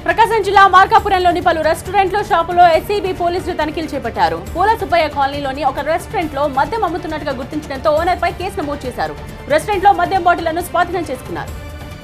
ప్రకాశం జిల్లా మార్కాపురంలోని పలు రెస్టారెంట్లు షాపులో ఎస్సీబీ పోలీసులు తనిఖీలు చేపట్టారు పూల సుబ్బయ్య కాలనీలోని ఒక రెస్టారెంట్ లో మద్యం అమ్ముతున్నట్టుగా గుర్తించడంతో ఓనర్ పై కేసు నమోదు చేశారు రెస్టారెంట్ లో మద్యం బాటిళ్లను స్వాధీనం చేసుకున్నారు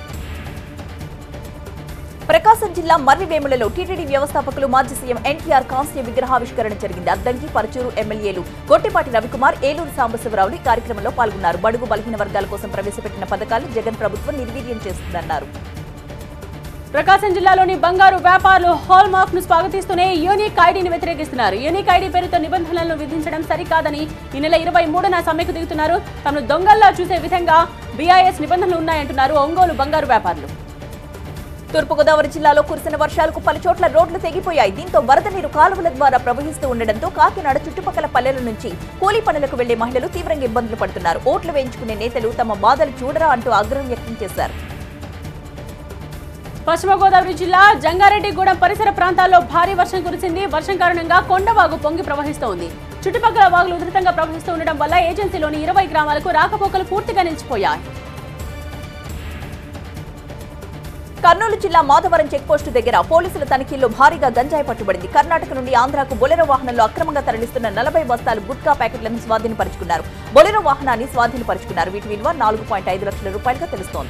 ప్రకాశం జిల్లా మర్రివేములలో టీటీడీ వ్యవస్థాపకులు మాజీ సీఎం ఎన్టీఆర్ కాంస్య విగ్రహావిష్కరణ జరిగింది అద్దంకి పరచూరు ఎమ్మెల్యేలు గొట్టిపాటి రవికుమార్ ఏలూరు సాంబశివరావులు ఈ కార్యక్రమంలో పాల్గొన్నారు బడుగు బలహీన వర్గాల కోసం ప్రవేశపెట్టిన పథకాలు జగన్ ప్రభుత్వం నిర్వీర్యం చేస్తుందన్నారు ప్రకాశం జిల్లాలోని బంగారు వ్యాపారులు హాల్ మార్క్ ను స్వాగతిస్తూనే యూనిక్ ఐడిని వ్యతిరేకిస్తున్నారు యూనిక్ ఐడి పేరుతో నిబంధనలను విధించడం సరికాదని ఈ నెల ఇరవై మూడున సమ్మెకు దిగుతున్నారు తమను దొంగల్లా చూసే విధంగా బీఐఎస్ నిబంధనలు ఉన్నాయంటున్నారు ఒంగోలు బంగారు వ్యాపారులు తూర్పుగోదావరి జిల్లాలో కురిసిన వర్షాలకు పలు చోట్ల రోడ్లు తెగిపోయాయి దీంతో వరద నీరు కాలువల ద్వారా ప్రవహిస్తూ ఉండడంతో కాకినాడ చుట్టుపక్కల పల్లెల నుంచి కూలీ పనులకు వెళ్లే మహిళలు తీవ్రంగా ఇబ్బందులు పడుతున్నారు ఓట్లు వేయించుకునే నేతలు తమ బాధలు చూడరా అంటూ ఆగ్రహం వ్యక్తం చేశారు పశ్చిమ గోదావరి జిల్లా జంగారెడ్డిగూడెం పరిసర ప్రాంతాల్లో భారీ వర్షం కురిసింది వర్షం కారణంగా కొండవాగు పొంగి ప్రవహిస్తోంది చుట్టుపక్కల వాగులు ఉధృతంగా ప్రవహిస్తూ ఉండడం వల్ల ఏజెన్సీలోని ఇరవై గ్రామాలకు రాకపోకలు పూర్తిగా నిలిచిపోయాయి కర్నూలు జిల్లా మాధవరం చెక్పోస్టు దగ్గర పోలీసుల తనిఖీల్లో భారీగా గంజాయి పట్టుబడింది కర్ణాటక నుండి ఆంధ్రాకు బొలెరో వాహనంలో అక్రమంగా తరలిస్తున్న నలభై బస్తాలు గుట్కా ప్యాకెట్లను స్వాధీనపరుచుకున్నారు బొలెరో వాహనాన్ని స్వాధీనపరుచుకున్నారు వీటి విలువ నాలుగు పాయింట్ ఐదు లక్షల రూపాయలుగా తెలుస్తోంది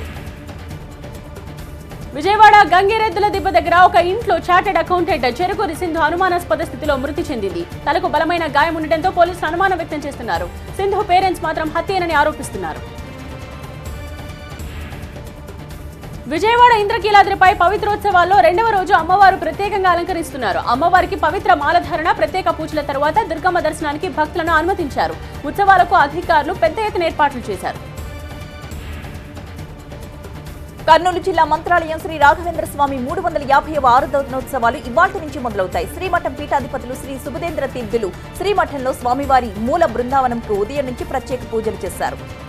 విజయవాడ గంగిరెద్దుల దిబ్బ దగ్గర ఒక ఇంట్లో చార్టెడ్ అకౌంటెంట్ చెరుకూరి సింధు అనుమానాస్పద స్థితిలో మృతి చెందింది తలకు బలమైన గాయం ఉండటంతో పోలీసులు అనుమానం వ్యక్తం చేస్తున్నారు సింధు పేరెంట్స్ మాత్రం హత్యేనని ఆరోపిస్తున్నారు విజయవాడ ఇంద్రకీలాద్రిపై పవిత్రోత్సవాల్లో రెండవ రోజు అమ్మవారు ప్రత్యేకంగా అలంకరిస్తున్నారు అమ్మవారికి పవిత్ర మాలధారణ ప్రత్యేక పూజల తరువాత దుర్గమ్మ దర్శనానికి భక్తులను అనుమతించారు ఉత్సవాలకు అధికారులు పెద్ద ఎత్తున ఏర్పాట్లు చేశారు కర్నూలు జిల్లా మంత్రాలయం శ్రీ రాఘవేంద్ర స్వామి మూడు వందల యాభైవ ఆరుదోత్సవాలు ఇవాటి నుంచి మొదలవుతాయి శ్రీమఠం పీఠాధిపతులు శ్రీ సుబుధేంద్ర తీర్థులు శ్రీమఠంలో స్వామివారి మూల బృందావనంకు ఉదయం నుంచి ప్రత్యేక పూజలు చేశారు